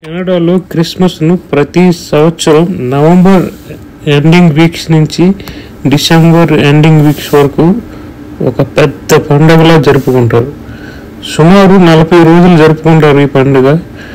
కెనడాలో క్రిస్మస్ను ప్రతి సంవత్సరం నవంబర్ ఎండింగ్ వీక్స్ నుంచి డిసెంబర్ ఎండింగ్ వీక్స్ వరకు ఒక పెద్ద పండుగలా జరుపుకుంటారు సుమారు నలభై రోజులు జరుపుకుంటారు ఈ పండుగ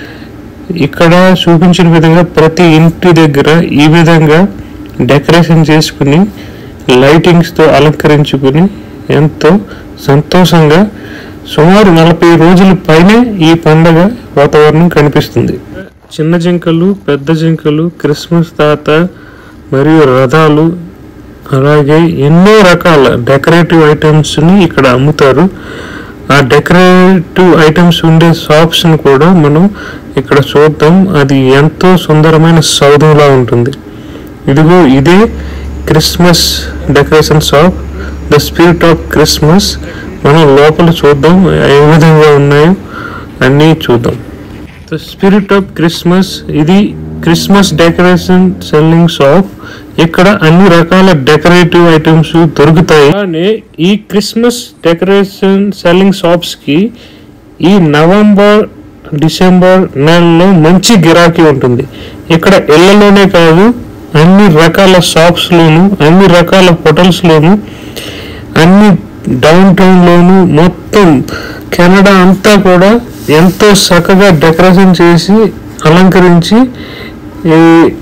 ఇక్కడ చూపించిన విధంగా ప్రతి ఇంటి దగ్గర ఈ విధంగా డెకరేషన్ చేసుకుని లైటింగ్స్తో అలంకరించుకుని ఎంతో సంతోషంగా సుమారు నలభై రోజుల పైనే ఈ పండగ వాతావరణం కనిపిస్తుంది చిన్న జింకలు పెద్ద జింకలు క్రిస్మస్ తాత మరియు రథాలు అలాగే ఎన్నో రకాల డెకరేటివ్ ఐటమ్స్ని ఇక్కడ అమ్ముతారు ఆ డెకరేటివ్ ఐటమ్స్ ఉండే షాప్స్ని కూడా మనం ఇక్కడ చూద్దాం అది ఎంతో సుందరమైన సౌధంలా ఉంటుంది ఇదిగో ఇదే Christmas decoration shop the spirit of Christmas మనం లోపల చూద్దాం ఏ విధంగా ఉన్నాయో అన్నీ చూద్దాం ద స్పిరిట్ ఆఫ్ క్రిస్మస్ ఇది క్రిస్మస్ డెకరేషన్ సెల్లింగ్ షాప్ ఇక్కడ అన్ని రకాల డెకరేటివ్ ఐటమ్స్ దొరుకుతాయి అలానే ఈ క్రిస్మస్ డెకరేషన్ సెల్లింగ్ షాప్స్ కి ఈ నవంబర్ డిసెంబర్ నెలలో మంచి గిరాకీ ఉంటుంది ఇక్కడ ఇళ్లలోనే కాదు అన్ని రకాల షాప్స్ లోను అన్ని రకాల హోటల్స్ లోను అన్ని డౌన్ టౌన్ లోను మొత్తం కెనడా అంతా కూడా ఎంతో చక్కగా డెకరేషన్ చేసి అలంకరించి ఈ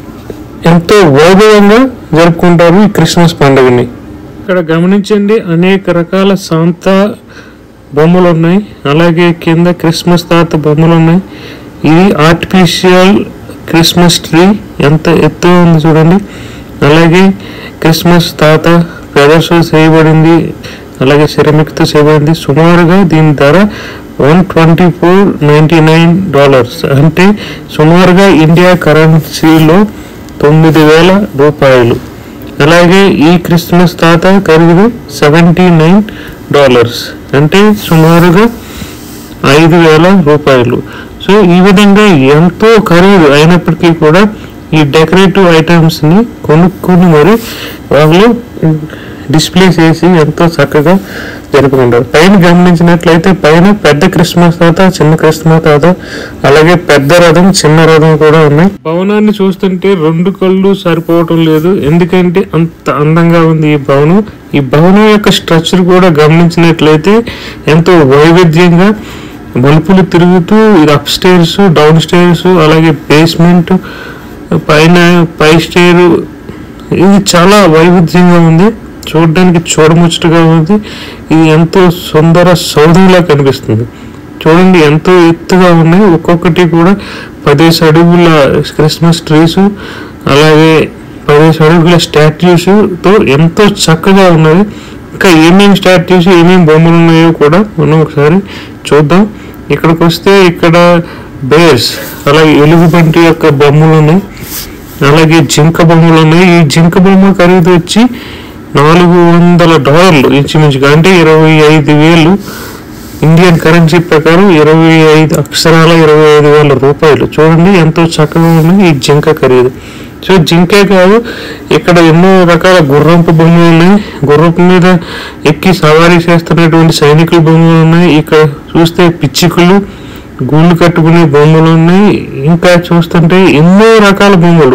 ఎంతో వైభవంగా జరుపుకుంటారు ఈ క్రిస్మస్ పండుగని ఇక్కడ గమనించండి అనేక రకాల సాంతా బొమ్మలు ఉన్నాయి అలాగే కింద క్రిస్మస్ తాత బొమ్మలు ఉన్నాయి ఇది ఆర్టిఫిషియల్ క్రిస్మస్ ట్రీ ఎంత ఎత్తు ఉంది చూడండి అలాగే క్రిస్మస్ తాత ప్రదర్శన చేయబడింది అలాగే సిరమిక్తో చేయబడింది సుమారుగా దీని ధర one twenty four ninety nine dollars అంటే సుమారుగా ఇండియా కరెన్సీలో తొమ్మిది వేల రూపాయలు అలాగే ఈ క్రిస్మస్ తాత ఖరీదు సెవెంటీ నైన్ డాలర్స్ అంటే సుమారుగా ఐదు వేల రూపాయలు సో ఈ విధంగా ఎంతో ఖరీదు అయినప్పటికీ కూడా ఈ డెకరేటివ్ ఐటమ్స్ని కొనుక్కొని మరి వాళ్ళు డిస్ప్లే చేసి ఎంతో చక్కగా జరుపుకుంటారు పైన గమనించినట్లయితే పైన పెద్ద క్రిస్మస్ తాత చిన్న క్రిస్మస్ తాత అలాగే పెద్ద రథం చిన్న రథం కూడా ఉన్నాయి భవనాన్ని చూస్తుంటే రెండు కళ్ళు సరిపోవటం లేదు ఎందుకంటే అంత అందంగా ఉంది ఈ భవనం ఈ భవనం యొక్క స్ట్రక్చర్ కూడా గమనించినట్లయితే ఎంతో వైవిధ్యంగా మలుపులు తిరుగుతూ ఇది అప్ స్టేర్స్ డౌన్ స్టేర్స్ అలాగే బేస్మెంట్ పైన పై స్టేర్ ఇది చాలా వైవిధ్యంగా ఉంది చూడడానికి చూడముచ్చటగా ఉంది ఇది ఎంతో సుందర సౌధంలా కనిపిస్తుంది చూడండి ఎంతో ఎత్తుగా ఉన్నాయి ఒక్కొక్కటి కూడా పదేసి అడుగుల క్రిస్మస్ ట్రీస్ అలాగే పదేసి అడుగుల స్టాట్యూస్ తో ఎంతో చక్కగా ఉన్నది ఇంకా ఏమేమి స్టాట్యూస్ ఏమేమి బొమ్మలు ఉన్నాయో కూడా మనం ఒకసారి చూద్దాం ఇక్కడికి వస్తే ఇక్కడ బేర్స్ అలాగే ఎలుగుబంటి యొక్క బొమ్మలు ఉన్నాయి అలాగే జింక బొమ్మలు ఉన్నాయి ఈ జింక బొమ్మ ఖరీదు వచ్చి నాలుగు వందల డాలర్లు ఇంచుమించుగా అంటే ఇరవై ఐదు వేలు ఇండియన్ కరెన్సీ ప్రకారం ఇరవై ఐదు అక్షరాల ఇరవై ఐదు వేల రూపాయలు చూడండి ఎంతో చక్కగా ఉన్నాయి ఈ జింక ఖరీదు సో జింకే కాదు ఇక్కడ ఎన్నో రకాల గుర్రంపు బొమ్మలు ఉన్నాయి గుర్రపు మీద ఎక్కి సవారీ చేస్తున్నటువంటి సైనికుల బొమ్మలు ఉన్నాయి ఇక్కడ చూస్తే పిచ్చికలు గూళ్ళు కట్టుకునే బొమ్మలు ఉన్నాయి ఇంకా చూస్తుంటే ఎన్నో రకాల బొమ్మలు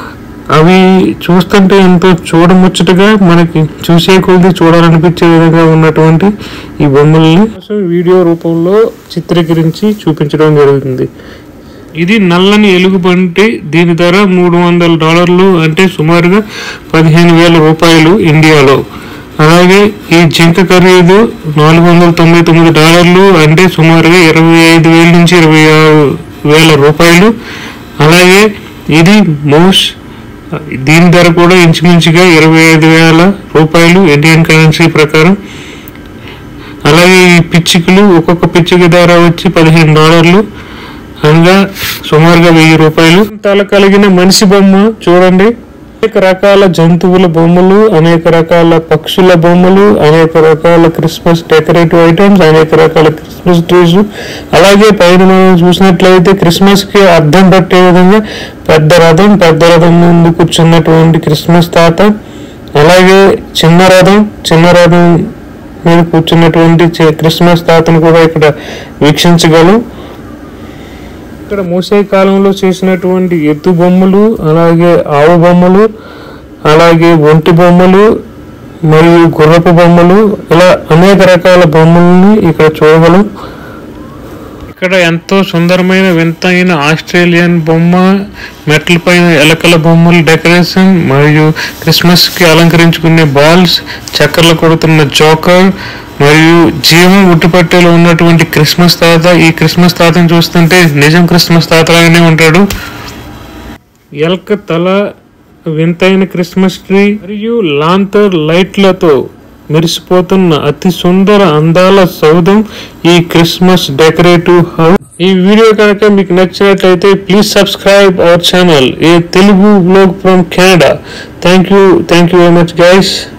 అవి చూస్తుంటే ఎంతో చూడముచ్చటగా మనకి చూసే కొద్ది చూడాలనిపించే విధంగా ఉన్నటువంటి ఈ బొమ్మల్ని కోసం వీడియో రూపంలో చిత్రీకరించి చూపించడం జరుగుతుంది ఇది నల్లని ఎలుగుబంటి దీని ధర మూడు వందల డాలర్లు అంటే సుమారుగా పదిహేను వేల రూపాయలు ఇండియాలో అలాగే ఈ జింక ఖరీదు నాలుగు వందల తొంభై తొమ్మిది డాలర్లు అంటే సుమారుగా ఇరవై ఐదు వేల నుంచి ఇరవై ఆరు వేల రూపాయలు అలాగే ఇది మౌస్ దీని ధర కూడా ఇంచుమించుగా ఇరవై ఐదు వేల రూపాయలు ఇండియన్ కరెన్సీ ప్రకారం అలాగే ఈ పిచ్చికలు ఒక్కొక్క పిచ్చిక ధర వచ్చి పదిహేను డాలర్లు అనగా సుమారుగా వెయ్యి రూపాయలు తల కలిగిన మనిషి బొమ్మ చూడండి అనేక రకాల జంతువుల బొమ్మలు అనేక రకాల పక్షుల బొమ్మలు అనేక రకాల క్రిస్మస్ డెకరేటివ్ ఐటమ్స్ అనేక రకాల క్రిస్మస్ ట్రీస్ అలాగే పైన మనం చూసినట్లయితే క్రిస్మస్ కి అర్థం పట్టే విధంగా పెద్ద రథం పెద్ద రథం ముందు కూర్చున్నటువంటి క్రిస్మస్ తాత అలాగే చిన్న రథం చిన్న రథం మీద కూర్చున్నటువంటి చి- క్రిస్మస్ తాతను కూడా ఇక్కడ వీక్షించగలం ఇక్కడ మూసే కాలంలో చేసినటువంటి ఎద్దు బొమ్మలు అలాగే ఆవు బొమ్మలు అలాగే ఒంటి బొమ్మలు మరియు గుర్రపు బొమ్మలు ఇలా అనేక రకాల బొమ్మల్ని ఇక్కడ చూడగలం ఇక్కడ ఎంతో సుందరమైన వింతైన ఆస్ట్రేలియన్ బొమ్మ మెట్ల పైన ఎలకల బొమ్మలు డెకరేషన్ మరియు క్రిస్మస్ కి అలంకరించుకునే బాల్స్ చక్కర్లు కొడుతున్న జోకర్ మరియు జీవం ఉట్టుపట్టెలో ఉన్నటువంటి క్రిస్మస్ తాత ఈ క్రిస్మస్ తాతను చూస్తుంటే నిజం క్రిస్మస్ తాతలాగానే ఉంటాడు ఎలక తల వింతైన క్రిస్మస్ ట్రీ మరియు లాంతర్ లైట్లతో మెరిసిపోతున్న అతి సుందర అందాల సౌధం ఈ క్రిస్మస్ డెకరేటివ్ హౌస్ ఈ వీడియో కనుక మీకు నచ్చినట్లయితే please subscribe our channel a Telugu blog from Canada thank you thank you very much guys